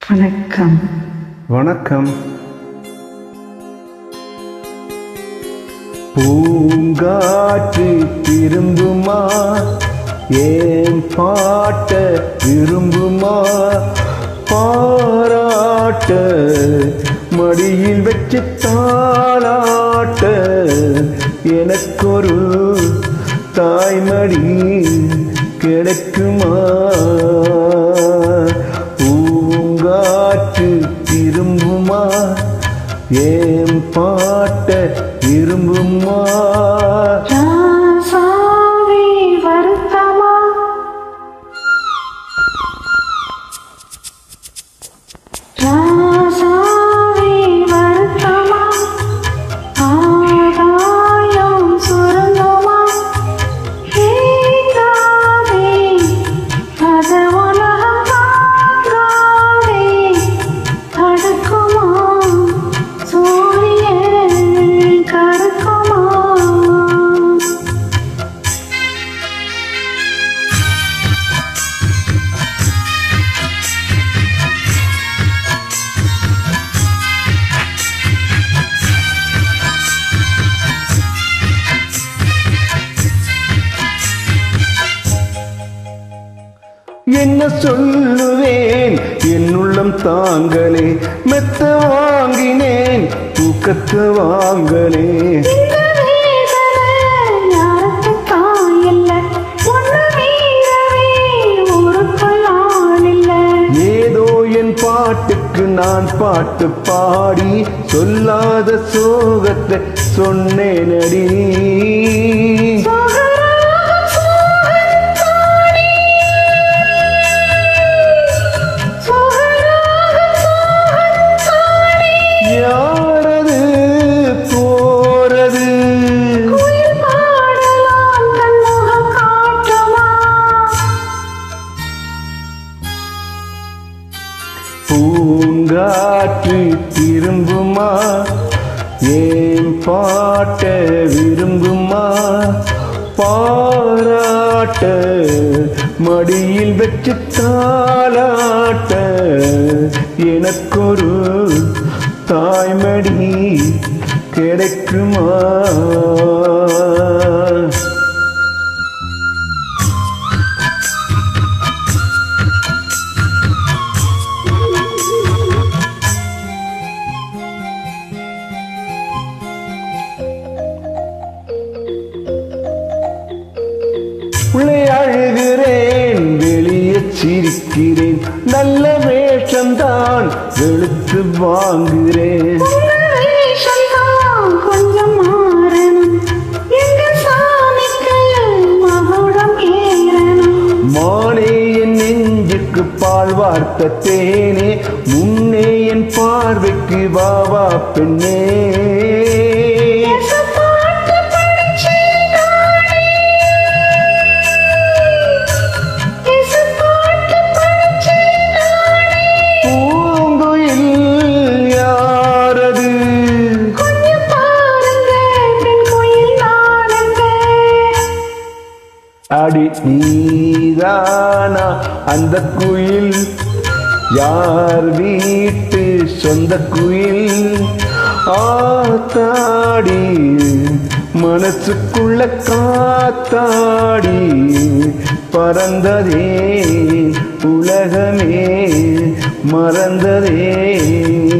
வணக்கம் வணக்கம் பூங்காற்று திரும்புமா ஏன் பாட்ட விரும்புமா பாராட்ட மடியில் வச்சு தாளாட்ட எனக்கொரு தாய்மடி கிடைக்குமா பூங்காற்று திரும்புமா ஏன் பாட்ட விரும்புமா ராசாவே வருத்தமா ராசாவே வருத்தமா ஆகாயம் சுரங்கமா ஏங்காதே அது உலகம் தாங்காதே தடுக்குமா சூரியன் கருக்குமா என்ன சொல்லுவேன் என் உள்ளம் தாங்களே மெத்த வாங்கினேன் தூக்கத்து வாங்கலே இந்த வேதனை யாருக்கும் தாயில்ல. உன்னை மீறவே ஊருக்குள் ஆள் இல்ல. ஏதோ என் பாட்டுக்கு நான் பாட்டு பாடி சொல்லாத சோகத்தை சொன்னேனடி சோகராகம் சோகம் தானே. சோகராகம் சோகம் தானே. யாரது போறது குயில் பாடலாம் தன் முகம் காட்டுமா பூங்காற்று திரும்புமா ஏன் பாட்ட விரும்புமா பாராட்ட மடியில் வச்சு தாளாட்ட எனக்கொரு தாய்மடி கிடைக்குமா உள்ளே அழுகிறேன் வெளியே சிரிக்கிறேன் நல்ல வேஷம்தான் வெளுத்து வாங்குகிறேன் உங்க வேஷம்தான் கொஞ்சம் மாறணும். எங்க சாமிக்கு மகுடம் ஏறணும். மானே என் நெஞ்சுக்கு பால் வார்த்த தேனே முன்னே என் பார்வைக்கு வா வா பெண்ணே எசப்பாட்டு படிச்சேன் நானே. எசப்பாட்டு படிச்சேன் நானே. பூங்குயில் யாரது கொஞ்சம் பாருங்க, பெண் குயில் நானுங்க. அடி நீதானா அந்த குயில் யார் வீட்டு சொந்த குயில் ஆத்தாடி மனசுக்குள்ள காத்தாடி பறந்ததே உலகமே மறந்ததே